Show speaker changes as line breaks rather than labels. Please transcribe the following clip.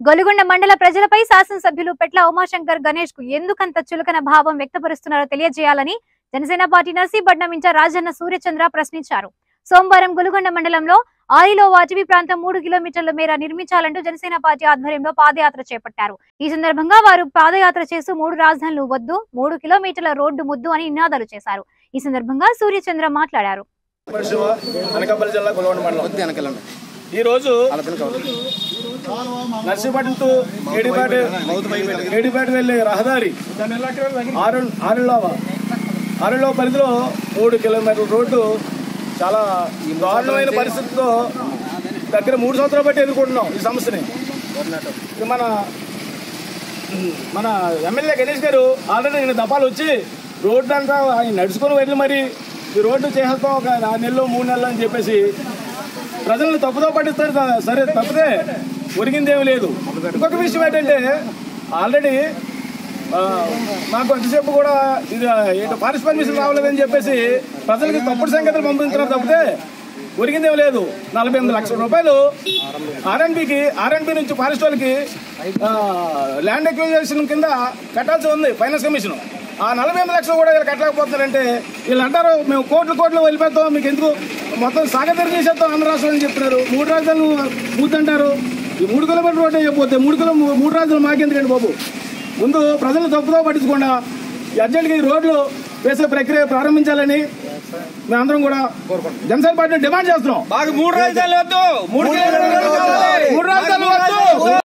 గొలుగొండ మండల ప్రజలపై శాసనసభ్యులు పెట్ల ఉమాశంకర్ గణేష్ కు ఎందుకంత చులకన భావం వ్యక్తపరుస్తున్నారో తెలియజేయాలని జనసేన పార్టీ నర్సీపట్నం ఇన్ఛార్జ్ రాజన్న సూర్యచంద్ర ప్రశ్నించారు సోమవారం గొలుగొండ మండలంలో ఆరిలో అటవీ ప్రాంతం మూడు కిలోమీటర్ల మేర నిర్మించాలంటూ జనసేన పార్టీ ఆధ్వర్యంలో పాదయాత్ర చేపట్టారు ఈ సందర్భంగా వారు పాదయాత్ర చేస్తూ మూడు రాజధానులు వద్దు మూడు కిలోమీటర్ల రోడ్డు ముద్దు అని నినాదాలు చేశారు ఈ సందర్భంగా సూర్యచంద్ర మాట్లాడారు
పరిశ్రమ అనకాపల్లి జిల్లా కొలవండ మండలం
కొద్ది వెనకాలండి
ఈరోజు
అలా తినకావాలి
నర్సీపట్నం టు ఏడిపేట ఏడిపేట వెళ్ళే రహదారి ఆరు ఆరులోవ ఆరులో పరిధిలో మూడు కిలోమీటర్ల రోడ్డు చాలా దారుణమైన పరిస్థితితో దగ్గర మూడు సంవత్సరాలు బట్టి ఎదుర్కొంటున్నాం ఈ సమస్యని ఇది మన మన ఎమ్మెల్యే గణేష్ గారు ఆల్రెడీ నేను దఫాలు వచ్చి రోడ్డు అంతా ఆయన నడుచుకొని వెళ్ళి మరి ఈ రోడ్డు చేసేస్తాం ఒక ఆరు నెలలు మూడు నెలలు అని చెప్పేసి ప్రజలను తప్పుదో పట్టిస్తారు కదా, సరే తప్పితే ఒరిగిందేమీ లేదు ఇంకొక విషయం ఏంటంటే ఆల్రెడీ ఆ, మాకు ఎంతసేపు కూడా ఇది ఏంటో ఫారెస్ట్ పర్మిషన్ రావలేదని చెప్పేసి ప్రజలకి తప్పుడు సంగతులు పంపించడం తప్పితే ఒరిగిందేమీ లేదు నలభై ఎనిమిది లక్షల రూపాయలు ఆర్ఎన్బికి ఆర్ఎన్బి నుంచి ఫారెస్ట్ వాళ్ళకి ఆ, ల్యాండ్ ఎక్విజేషన్ కింద కట్టాల్సి ఉంది ఫైనాన్స్ కమిషన్ ఆ నలభై ఎనిమిది లక్షలు కూడా వీళ్ళు కట్టలేకపోతున్నారంటే వీళ్ళు అంటారు మేము కోట్లు కోట్లు వెళ్ళిపోతాం మీకు ఎందుకు మొత్తం సాగతీర చేసేస్తాం ఆంధ్ర రాష్ట్రం అని చెప్తున్నారు మూడు రాజధానులు పూర్తంటారు ఈ మూడు కిలోమీటర్ రోడ్డే చెప్పిపోతే మూడు కిలో మూడు రాజధానులు మాకెందుకండి బాబు ముందు ప్రజలు తప్పుదో పట్టించకుండా ఈ అర్జెంట్గా ఈ రోడ్లు వేసే ప్రక్రియ ప్రారంభించాలని మేమందరం కూడా జనసేన పార్టీ డిమాండ్ చేస్తున్నాం
మాకు మూడు రాజధానులు వద్దు మూడు కిలోమీటర్లు కావాలి.
మూడు రాజధానులు వద్దు